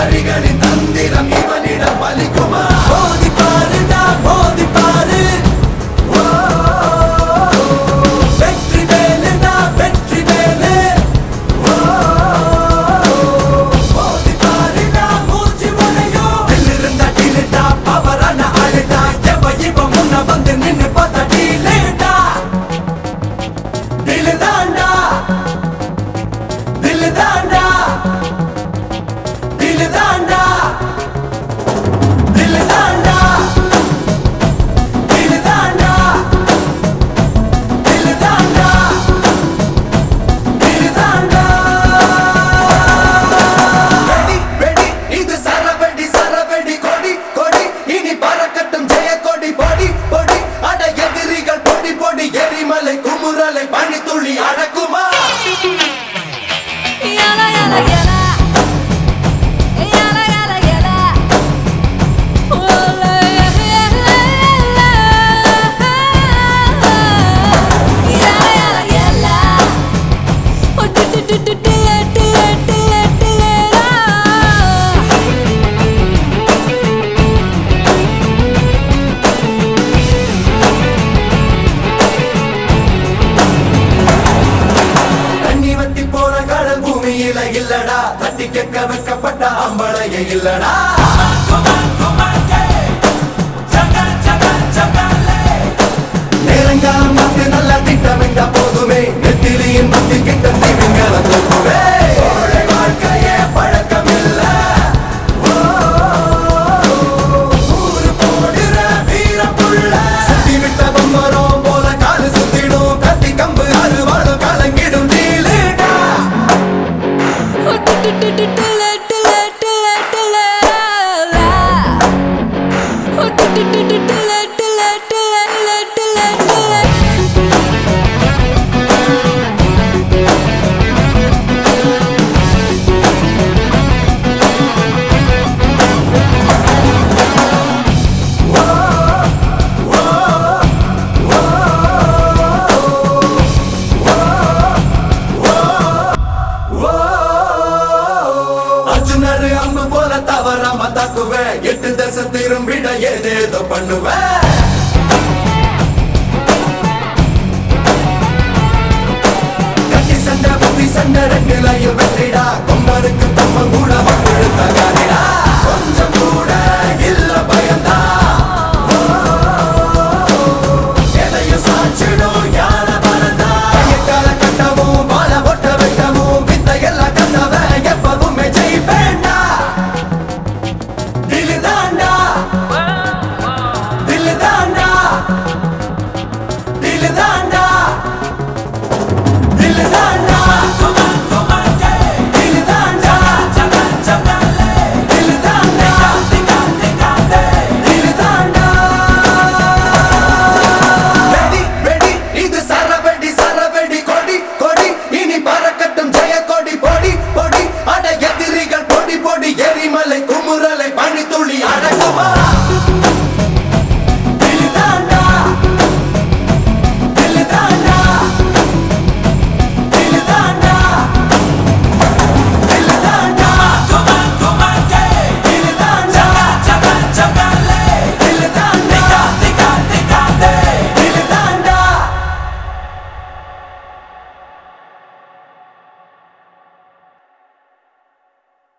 வரிகளின் தந்திரம் இவனிடம் பலிக்குமா மோதி பாருடா மோதி பாரு ஓ, வெற்றி வேலுடா வெற்றி வேலு ஓ, மோதி பாருடா மூச்சு முனையும் தில்லிருந்தா டிலிட்டா பவரான ஆளுடா எவ இவ முன்ன வந்து நின்னு பார்த்தா டிலேட்டா டிலுதாண்டா டிலுதாண்டா டிலுதாண்டா டிலுதாண்டா டிலுதாண்டா டிலுதாண்டா டிலுதாண்டா வெடி வெடி இது சரவெடி சரவெடி கொடி கொடி இனி பறக்கட்டும் ஜெய கொடி பொடி பொடி அட எதிரிகள் பொடி பொடி எரிமலை குமுறலை பனித்துளி அடக்குமா Yala yala yala. Yala yala yala. Ola yala yala. Yala yala yala. Oh do do do do do do do do do தண்ணி வத்தி போன கடல் பூமியில இல்லடா தட்டி கேட்க வைக்கப்பட்ட அம்பளைய இல்லடா நேரங்காலம் பார்த்து நல்ல திட்டமிட்ட போதுமே நெத்திலியின் பத்தி கிட்ட தீவிங்கள தூக்குவே கோழை வாழ்க்கையே பழக்கமில்ல ஓ, ஊரு போடுற வீரப்புள்ள சுத்தி விட்ட பம்பரம் போல காலு சுத்திடும் கத்தி கம்பு அறுவாளும் கலங்கிடும் நீலிடா Oh do do do do do do do do do Oh do do do do do do do do அர்ஜுனரு அம்பு போல தவறாம தாக்குவேன் எட்டு தசை திரும்பிட ஏதேதோ பண்ணுவேன் கட்டி சண்டை புத்தி சண்டை ரெண்டுலையும் வெற்றிடா கொம்பருக்கு கொம்பம் கூட வம்பிழுத்த